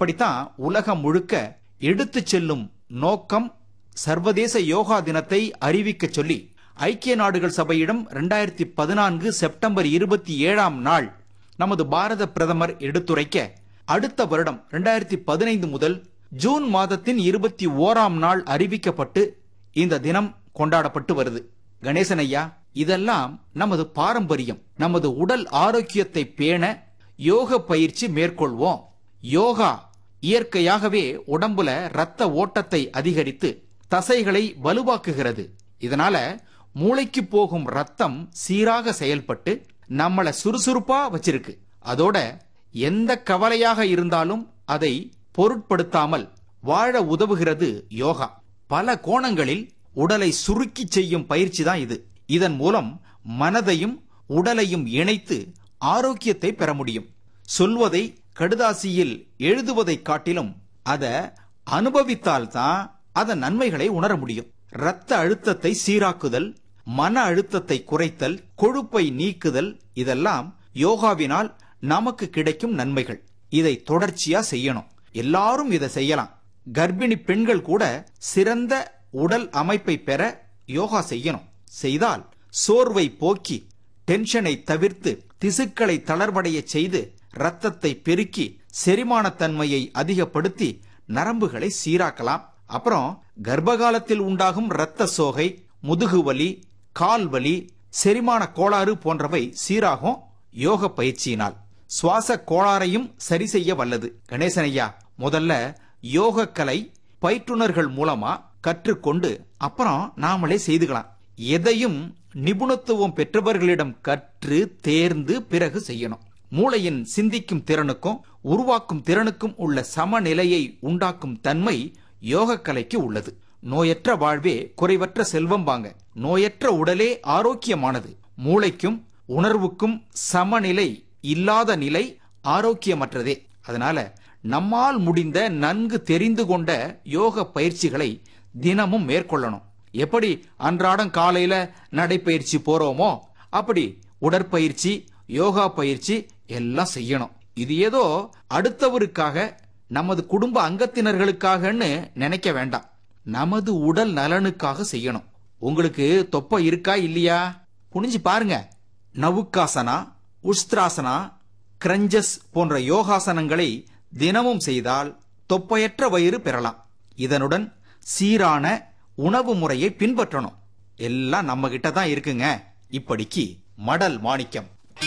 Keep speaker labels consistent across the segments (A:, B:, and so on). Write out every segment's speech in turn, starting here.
A: அப்படித்தான் உலகம் முழுக்க எடுத்துச் செல்லும் நோக்கம் சர்வதேச யோகா தினத்தை அறிவிக்க சொல்லி ஐக்கிய நாடுகள் சபையிடம் இரண்டாயிரத்தி பதினான்கு செப்டம்பர் இருபத்தி ஏழாம் நாள் நமது பாரத பிரதமர் எடுத்துரைக்க அடுத்த வருடம் இரண்டாயிரத்தி பதினைந்து முதல் ஜூன் மாதத்தின் இருபத்தி ஓராம் நாள் அறிவிக்கப்பட்டு இந்த தினம் கொண்டாடப்பட்டு வருது கணேசன் ஐயா இதெல்லாம் நமது பாரம்பரியம் நமது உடல் ஆரோக்கியத்தை பேண யோக பயிற்சி மேற்கொள்வோம் யோகா இயற்கையாகவே உடம்புல ரத்த ஓட்டத்தை அதிகரித்து தசைகளை வலுவாக்குகிறது இதனால மூளைக்கு போகும் ரத்தம் சீராக செயல்பட்டு நம்மள சுறுசுறுப்பா வச்சிருக்கு அதோட எந்த கவலையாக இருந்தாலும் அதை பொருட்படுத்தாமல் வாழ உதவுகிறது யோகா பல கோணங்களில் உடலை சுருக்கி செய்யும் பயிற்சி தான் இது இதன் மூலம் மனதையும் உடலையும் இணைத்து ஆரோக்கியத்தை பெற முடியும் சொல்வதை கடுதாசியில் எழுதுவதை காட்டிலும் அத அனுபவித்தால்தான் அதன் நன்மைகளை உணர முடியும் இரத்த அழுத்தத்தை சீராக்குதல் மன அழுத்தத்தை குறைத்தல் கொழுப்பை நீக்குதல் இதெல்லாம் யோகாவினால் நமக்கு கிடைக்கும் நன்மைகள் இதை தொடர்ச்சியா செய்யணும் எல்லாரும் இதை செய்யலாம் கர்ப்பிணி பெண்கள் கூட சிறந்த உடல் அமைப்பை பெற யோகா செய்யணும் செய்தால் சோர்வை போக்கி டென்ஷனை தவிர்த்து திசுக்களை தளர்வடைய செய்து ரத்தத்தை பெருக்கி செரிமானத்தன்மையை அதிகப்படுத்தி நரம்புகளை சீராக்கலாம் அப்புறம் கர்ப்பகாலத்தில் உண்டாகும் இரத்த சோகை முதுகுவலி கால் வலி செரிமான கோளாறு போன்றவை சீராகும் யோக பயிற்சியினால் சுவாச கோளாறையும் சரி செய்ய வல்லது கணேசன் ஐயா முதல்ல யோக கலை பயிற்றுனர்கள் மூலமா கற்றுக்கொண்டு அப்புறம் நாமளே செய்துக்கலாம் எதையும் நிபுணத்துவம் பெற்றவர்களிடம் கற்று தேர்ந்து பிறகு செய்யணும் மூளையின் சிந்திக்கும் திறனுக்கும் உருவாக்கும் திறனுக்கும் உள்ள சமநிலையை உண்டாக்கும் தன்மை யோக கலைக்கு உள்ளது நோயற்ற வாழ்வே குறைவற்ற செல்வம் வாங்க நோயற்ற உடலே ஆரோக்கியமானது மூளைக்கும் உணர்வுக்கும் சமநிலை இல்லாத நிலை ஆரோக்கியமற்றதே அதனால நம்மால் முடிந்த நன்கு தெரிந்து கொண்ட யோக பயிற்சிகளை தினமும் மேற்கொள்ளணும் எப்படி அன்றாடம் காலையில நடைப்பயிற்சி போறோமோ அப்படி உடற்பயிற்சி யோகா பயிற்சி எல்லாம் செய்யணும் இது ஏதோ அடுத்தவருக்காக நமது குடும்ப அங்கத்தினர்களுக்காகன்னு நினைக்க வேண்டாம் நமது உடல் நலனுக்காக செய்யணும் உங்களுக்கு தொப்பை இருக்கா இல்லையா குனிஞ்சு பாருங்க நவுக்காசனா உஸ்திராசனா கிரஞ்சஸ் போன்ற யோகாசனங்களை தினமும் செய்தால் தொப்பையற்ற வயிறு பெறலாம் இதனுடன் சீரான உணவு முறையை பின்பற்றணும் எல்லாம் நம்ம கிட்ட தான் இருக்குங்க இப்படிக்கு மடல் மாணிக்கம்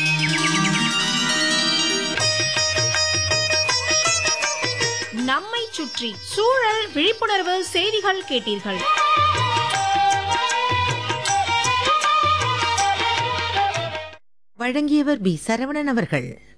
B: நம்மை சுற்றி சூழல் விழிப்புணர்வு செய்திகள் கேட்டீர்கள்
C: வழங்கியவர் பி சரவணன் அவர்கள்